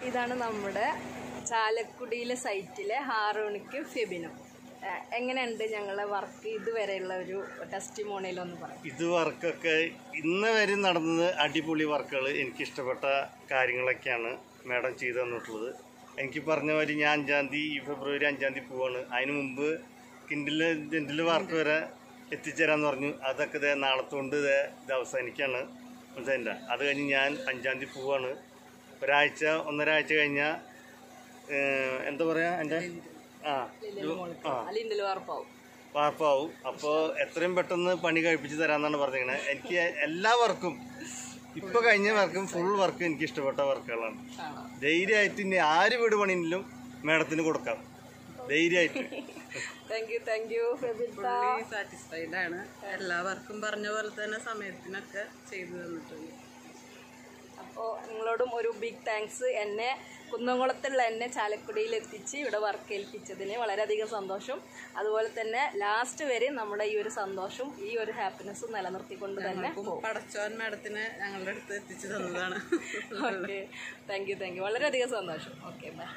ഇതാണ് നമ്മുടെ ചാലക്കുടിയിലെ സൈറ്റിലെ ഹാറൂണിക്കും ഫെബിനും ഏഹ് എങ്ങനെയുണ്ട് ഞങ്ങളെ വർക്ക് ഇതുവരെയുള്ള ഒരു ടെസ്റ്റ് മോണിയിലൊന്ന് പറയാം ഇത് വർക്കൊക്കെ ഇന്ന് വരെ നടന്നത് അടിപൊളി വർക്കുകൾ എനിക്ക് ഇഷ്ടപ്പെട്ട കാര്യങ്ങളൊക്കെയാണ് മാഡം ചെയ്തു തന്നിട്ടുള്ളത് എനിക്ക് പറഞ്ഞ മാതിരി ഞാൻ അഞ്ചാം തീയതി ഈ ഫെബ്രുവരി അഞ്ചാം തീയതി പോവാണ് അതിന് മുമ്പ് കിൻഡില് ജെൻഡില് വർക്ക് വരെ എത്തിച്ചേരാന്ന് പറഞ്ഞു അതൊക്കെ ഇതേ നാളത്തോണ്ട് ഇതേ ഇത് അവസാനിക്കാണ് മനസ്സിലായില്ല അത് കഴിഞ്ഞ് ഞാൻ അഞ്ചാം തീയതി പോവാണ് ഒരാഴ്ച ഒന്നര ആഴ്ച കഴിഞ്ഞാൽ എന്താ പറയാ എൻ്റെ ആ ആ അലിൻ്റെ വാർപ്പാവും വാർപ്പാവും അപ്പോൾ എത്രയും പെട്ടെന്ന് പണി കഴിപ്പിച്ച് തരാമെന്നാണ് പറഞ്ഞിരിക്കുന്നത് എനിക്ക് എല്ലാ വർക്കും ഇപ്പോൾ കഴിഞ്ഞ വർക്കും ഫുൾ വർക്ക് എനിക്ക് ഇഷ്ടപ്പെട്ട വർക്കുകളാണ് ആണോ ധൈര്യമായിട്ട് ഇനി ആര് വീട് പണിയിലും മേഡത്തിന് കൊടുക്കാം ധൈര്യമായിട്ട് thank you thank you Febitha fully satisfied ആണ് എല്ലാവർക്കും പറഞ്ഞ പോലെ തന്നെ സമയത്തിനൊക്കെ ചെയ്തു തന്നിട്ടുണ്ട് അപ്പോൾ നിങ്ങളോടും ഒരു ബിഗ് താങ്ക്സ് എന്നെ കുന്നംകുളത്തുള്ള എന്നെ ചാലക്കുടിയിൽ എത്തിച്ച് ഇവിടെ വർക്ക് ഏൽപ്പിച്ചതിന് വളരെയധികം സന്തോഷം അതുപോലെ തന്നെ ലാസ്റ്റ് വരെ നമ്മുടെ ഈ ഒരു സന്തോഷം ഈ ഒരു ഹാപ്പിനെസ് നിലനിർത്തിക്കൊണ്ട് തന്നെ അപ്പം പടച്ചോൻ മാഡത്തിനെ ഞങ്ങളുടെ അടുത്ത് എത്തിച്ചു തന്നതാണ് okay thank you thank you വളരെയധികം സന്തോഷം ഓക്കെ ബൈ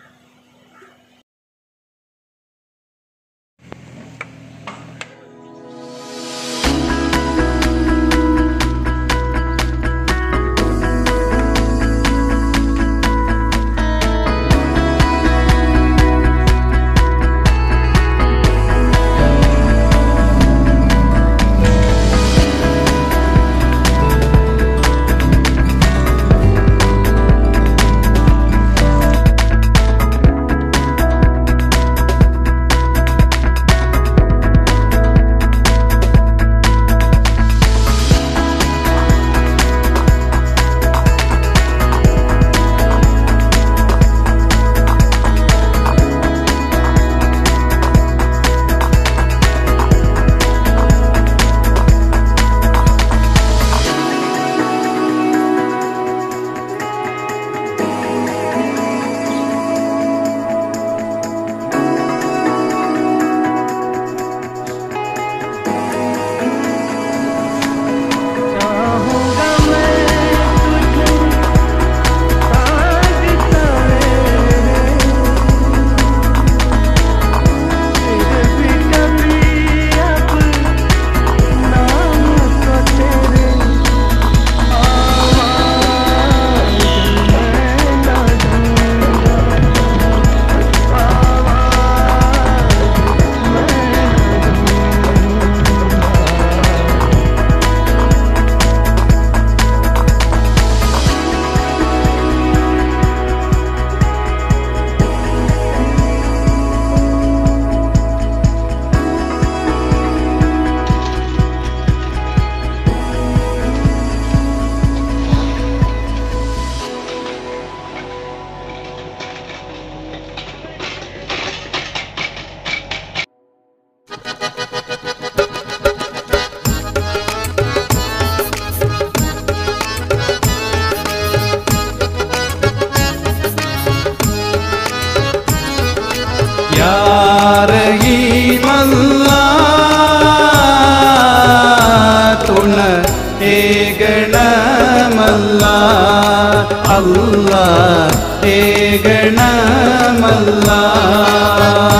യാറീമല്ല തുണ ഏകണമല്ല അല്ല ഏകണമല്ല